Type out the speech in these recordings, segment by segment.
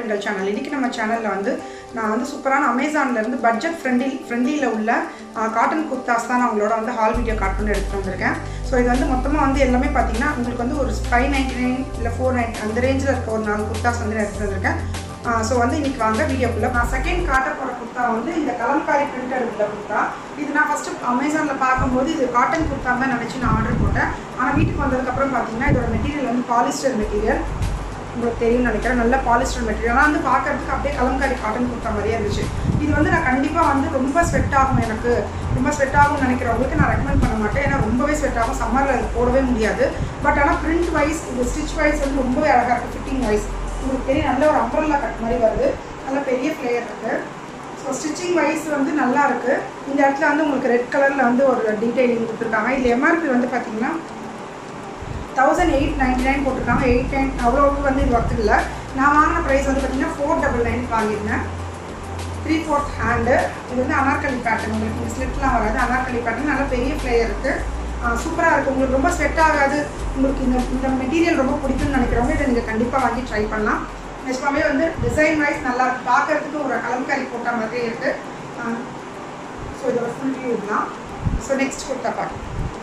பெண்கள் சேனல் இன்றைக்கி நம்ம சேனலில் வந்து நான் வந்து சூப்பரான அமேசான்ல இருந்து பட்ஜெட் ஃப்ரெண்ட்லி ஃப்ரெண்ட்லியில் உள்ள காட்டன் குர்தாஸ் தான் நான் உங்களோட வந்து ஹால் வீடியோ காட்டணும்னு எடுத்துகிட்டு வந்திருக்கேன் ஸோ இது வந்து மொத்தமாக வந்து எல்லாமே பார்த்தீங்கன்னா உங்களுக்கு வந்து ஒரு ஃபைவ் நைன்டி நைன் இல்லை ஃபோர் நைன் அந்த ரேஞ்சில் இருக்க ஒரு நாலு குர்தாஸ் வந்து நான் எடுத்துகிட்டு வந்திருக்கேன் ஸோ வந்து இன்னைக்கு வாங்க வீடியோக்குள்ள நான் செகண்ட் காட்ட போகிற குர்த்தா வந்து இந்த கலம்காரி பிரிண்டட் உள்ள குர்த்தா இது நான் ஃபஸ்ட்டு அமேசானில் பார்க்கும்போது இது காட்டன் குர்த்தா தான் நினச்சி நான் ஆர்டர் போட்டேன் ஆனால் வீட்டுக்கு வந்ததுக்கப்புறம் பார்த்தீங்கன்னா இதோட மெட்டீரியல் வந்து பாலிஸ்டர் மெட்டீரியல் உங்களுக்கு தெரியும்னு நினைக்கிறேன் நல்ல பாலிஸ்டர் மெட்டீரியல் ஆனால் வந்து பார்க்கறதுக்கு அப்படியே கலம்காரி காட்டன் குர்த்தா மாதிரியே இருந்துச்சு இது வந்து நான் கண்டிப்பாக வந்து ரொம்ப ஸ்வெட் ஆகும் எனக்கு ரொம்ப ஸ்வெட் ஆகும்னு நினைக்கிறவங்களுக்கு நான் ரெக்கமெண்ட் பண்ண மாட்டேன் ஏன்னா ரொம்பவே ஸ்வெட் ஆகும் சம்மரில் அது போடவே முடியாது பட் ஆனால் பிரிண்ட் வைஸ் இது ஸ்டிச் வைஸ் வந்து ரொம்பவே அழகாக இருக்குது ஃபிட்டிங் வைஸ் உங்களுக்கு பெரிய நல்ல ஒரு அம்பரல்லா கட் மாதிரி வருது நல்ல பெரிய ஃப்ளேயர் இருக்குது ஸோ ஸ்டிச்சிங் வைஸ் வந்து நல்லா இருக்குது இந்த இடத்துல வந்து உங்களுக்கு ரெட் கலரில் வந்து ஒரு டீட்டெயிலிங் கொடுத்துருக்காங்க இதில் எம்ஆர்பி வந்து பார்த்தீங்கன்னா தௌசண்ட் எயிட் நைன்டி நைன் போட்டிருக்காங்க எயிட் நைன் அவ்வளோவுக்கு வந்து இது ஒர்த்து இல்லை நான் வாங்கின ப்ரைஸ் வந்து பார்த்தீங்கன்னா ஃபோர் டபுள் நைன் வாங்கியிருந்தேன் த்ரீ ஃபோர்த் ஹேண்டு இது வந்து அனார்கலி பேட்டர்ன் உங்களுக்கு இந்த ஸ்லிட்லாம் வராது அனார்கலி பேட்டர்ன் நல்ல பெரிய ஃப்ளேயர் இருக்குது சூப்பராக இருக்குது உங்களுக்கு ரொம்ப ஸ்வெட் ஆகாது உங்களுக்கு இந்த இந்த மெட்டீரியல் ரொம்ப பிடிக்கும்னு நினைக்கிறவங்க இதை நீங்கள் கண்டிப்பாக வாங்கி ட்ரை பண்ணலாம் நிஜமாவே வந்து டிசைன் வைஸ் நல்லா இருக்கு பார்க்கறதுக்கு ஒரு கலம்காரி போட்ட மாதிரி இருக்குது ஸோ இதோட ஃபுல் வியூ தான் ஸோ நெக்ஸ்ட் குர்த்தா பார்க்கலாம்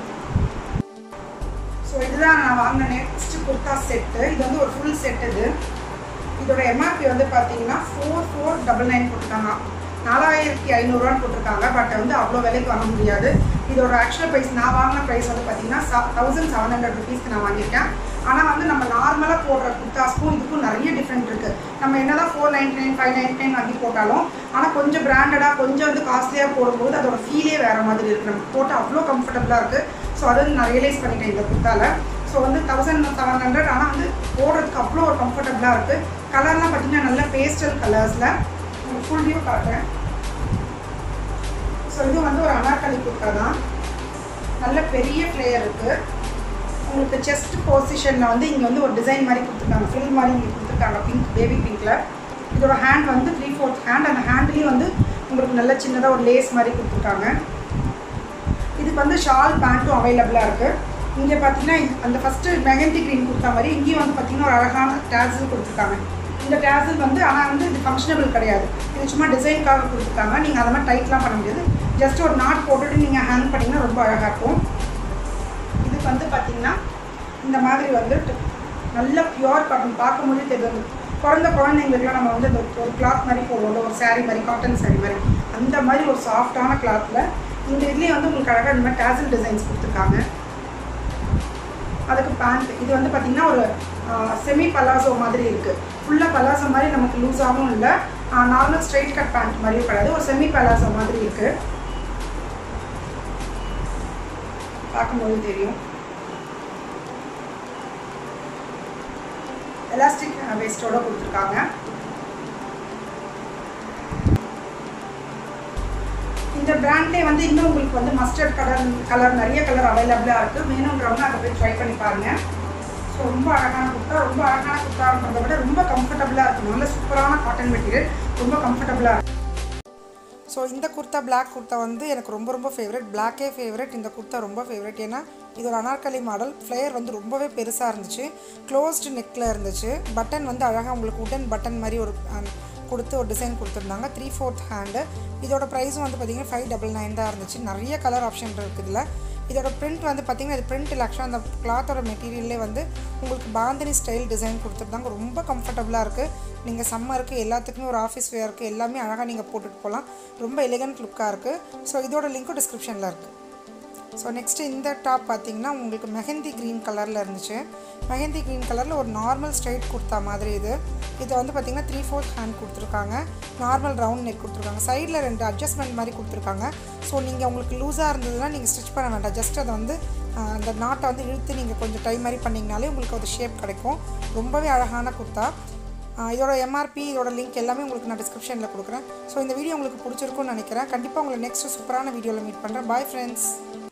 ஸோ இதுதான் நான் வாங்கின நெக்ஸ்ட் குர்த்தா செட்டு இது வந்து ஒரு ஃபுல் செட் இது இதோட எம்ஆர்பி வந்து பார்த்தீங்கன்னா ஃபோர் ஃபோர் டபுள் நைன் போட்டிருக்காங்க நாலாயிரத்தி ஐநூறுரூவான்னு போட்டிருக்காங்க பட் வந்து அவ்வளோ விலைக்கு வாங்க முடியாது இதோட ஆக்சுவல் ப்ரைஸ் நான் வாங்கின ப்ரைஸ் வந்து பார்த்தீங்கன்னா தௌசண்ட் செவன் ஹண்ட்ரட் ருபீஸ்க்கு நான் வாங்கியிருக்கேன் ஆனால் வந்து நம்ம நார்மலாக போடுற குர்த்தாஸ்க்கும் இதுக்கும் நிறைய டிஃப்ரெண்ட் இருக்குது நம்ம என்ன தான் four ninety nine five ninety nine வாங்கி போட்டாலும் ஆனால் கொஞ்சம் பிராண்டடாக கொஞ்சம் வந்து காஸ்ட்லியாக போடும்போது அதோட ஃபீலே வேறு மாதிரி இருக்குது நம்ம போட்டால் அவ்வளோ கம்ஃபர்டபுளாக இருக்குது ஸோ அதை வந்து நான் ரியலைஸ் பண்ணிட்டேன் இந்த குர்த்தால ஸோ வந்து தௌசண்ட் செவன் ஹண்ட்ரட் ஆனால் வந்து போடுறதுக்கு அவ்வளோ ஒரு கம்ஃபர்டபுளாக இருக்குது கலர்லாம் பார்த்தீங்கன்னா நல்ல பேஸ்டல் கலர்ஸில் உங்களுக்கு ஃபுல் வியூ காட்டுறேன் ஸோ இது வந்து ஒரு அனார்கலி குர்த்தா தான் நல்ல பெரிய ஃப்ளேயர் இருக்குது உங்களுக்கு செஸ்ட் பொசிஷனில் வந்து இங்கே வந்து ஒரு டிசைன் மாதிரி கொடுத்துருக்காங்க ஃபில் மாதிரி இங்கே கொடுத்துருக்காங்க பிங்க் பேபி பிங்க்கில் இதோட ஹேண்ட் வந்து த்ரீ ஃபோர்த் ஹேண்ட் அந்த ஹேண்ட்லேயும் வந்து உங்களுக்கு நல்ல சின்னதாக ஒரு லேஸ் மாதிரி கொடுத்துருக்காங்க இதுக்கு வந்து ஷால் பேண்ட்டும் அவைலபிளாக இருக்குது இங்கே பார்த்தீங்கன்னா அந்த ஃபஸ்ட்டு மெகந்தி க்ரீன் கொடுத்த மாதிரி இங்கேயும் வந்து பார்த்தீங்கன்னா ஒரு அழகான டேசில் கொடுத்துருக்காங்க இந்த டேசில் வந்து ஆனால் வந்து இது ஃபங்க்ஷனபிள் கிடையாது இது சும்மா டிசைனுக்காக கொடுத்துருக்காங்க நீங்கள் அதை மாதிரி டைட்லாம் பண்ண முடியாது ஜஸ்ட் ஒரு நாட் போட்டுட்டு நீங்கள் ஹேண்ட் பண்ணிங்கன்னா ரொம்ப அழகாக இருக்கும் இதுக்கு வந்து பார்த்தீங்கன்னா இந்த மாதிரி வந்து நல்ல பியூர் காட்டன் பார்க்கும்போது தெரியும் பிறந்த குழந்தைங்களுக்குலாம் நம்ம வந்து இந்த ஒரு கிளாத் மாதிரி போடுவோம் ஒரு சாரீ மாதிரி காட்டன் சாரீ மாதிரி அந்த மாதிரி ஒரு சாஃப்டான கிளாத்தில் இந்த இதுலேயே வந்து உங்களுக்கு அழகாக இந்த மாதிரி டேசல் டிசைன்ஸ் கொடுத்துருக்காங்க அதுக்கு பேண்ட் இது வந்து பார்த்திங்கன்னா ஒரு செமி பலாசோ மாதிரி இருக்குது ஃபுல்லாக பலாசோ மாதிரி நமக்கு லூஸாகவும் இல்லை நார்மல் ஸ்ட்ரைட் கட் பேண்ட் மாதிரியும் கிடையாது ஒரு செமி பலாசோ மாதிரி இருக்குது பார்க்கும்போது தெரியும் எலாஸ்டிக் வேஸ்டோட கொடுத்துருக்காங்க இந்த பிராண்ட்லேயே வந்து இன்னும் உங்களுக்கு வந்து மஸ்டர்ட் கலர் கலர் நிறைய கலர் அவைலபிளாக இருக்குது வேணுன்றவங்க அதை போய் ட்ரை பண்ணி பாருங்கள் ஸோ ரொம்ப அழகான குர்த்தா ரொம்ப அழகான குர்த்தான்றதை விட ரொம்ப கம்ஃபர்டபுளாக இருக்கும் நல்ல சூப்பரான காட்டன் மெட்டீரியல் ரொம்ப கம்ஃபர்டபுளாக இருக்கும் ஸோ இந்த குர்த்தா பிளாக் குர்த்தா வந்து எனக்கு ரொம்ப ரொம்ப ஃபேவரட் பிளாக்கே ஃபேவரட் இந்த குர்த்தா ரொம்ப ஃபேவரட் ஏன்னா இது ஒரு அனார்கலி மாடல் ஃப்ளேயர் வந்து ரொம்பவே பெருசாக இருந்துச்சு க்ளோஸ்டு நெக்கில் இருந்துச்சு பட்டன் வந்து அழகாக உங்களுக்கு உடன் பட்டன் மாதிரி ஒரு கொடுத்து ஒரு டிசைன் கொடுத்துருந்தாங்க த்ரீ ஃபோர்த் ஹேண்டு இதோட ப்ரைஸும் வந்து பார்த்திங்கன்னா ஃபைவ் டபுள் நைன் தான் இருந்துச்சு நிறைய கலர் ஆப்ஷன் இருக்குது இதில் இதோட பிரிண்ட் வந்து பார்த்திங்கன்னா இது பிரிண்ட் இல்லை ஆக்சுவலாக அந்த கிளாத்தோட மெட்டீரியல்லே வந்து உங்களுக்கு பாந்தினி ஸ்டைல் டிசைன் கொடுத்துருந்தாங்க ரொம்ப கம்ஃபர்டபுளாக இருக்குது நீங்கள் சம்மருக்கு எல்லாத்துக்குமே ஒரு ஆஃபீஸ் வேருக்கு எல்லாமே அழகாக நீங்கள் போட்டுட்டு போகலாம் ரொம்ப எலிகன்ட் லுக்காக இருக்குது ஸோ இதோட லிங்க்கும் டிஸ்கிரிப்ஷனில் இருக்குது ஸோ நெக்ஸ்ட்டு இந்த டாப் பார்த்தீங்கன்னா உங்களுக்கு மெஹந்தி க்ரீன் கலரில் இருந்துச்சு மெஹந்தி க்ரீன் கலரில் ஒரு நார்மல் ஸ்ட்ரைட் கொடுத்தா மாதிரி இது இது வந்து பார்த்திங்கன்னா த்ரீ ஃபோர்த் ஹேண்ட் கொடுத்துருக்காங்க நார்மல் ரவுண்ட் நெக் கொடுத்துருக்காங்க சைடில் ரெண்டு அட்ஜஸ்ட்மெண்ட் மாதிரி கொடுத்துருக்காங்க ஸோ நீங்கள் உங்களுக்கு லூஸாக இருந்ததுன்னா நீங்கள் ஸ்டிச் பண்ண வேண்டாம் ஜஸ்ட் அதை வந்து அந்த நாட்டை வந்து இழுத்து நீங்கள் கொஞ்சம் டைம் மாதிரி பண்ணிங்கனாலே உங்களுக்கு ஒரு ஷேப் கிடைக்கும் ரொம்பவே அழகான குர்த்தா இதோட எம்ஆர்பி இதோட லிங்க் எல்லாமே உங்களுக்கு நான் டிஸ்கிரிப்ஷனில் கொடுக்குறேன் ஸோ இந்த வீடியோ உங்களுக்கு பிடிச்சிருக்கும்னு நினைக்கிறேன் கண்டிப்பாக உங்களை நெக்ஸ்ட் சூப்பரான வீடியோவில் மீட் பண்ணுறேன் பாய் ஃப்ரெண்ட்ஸ்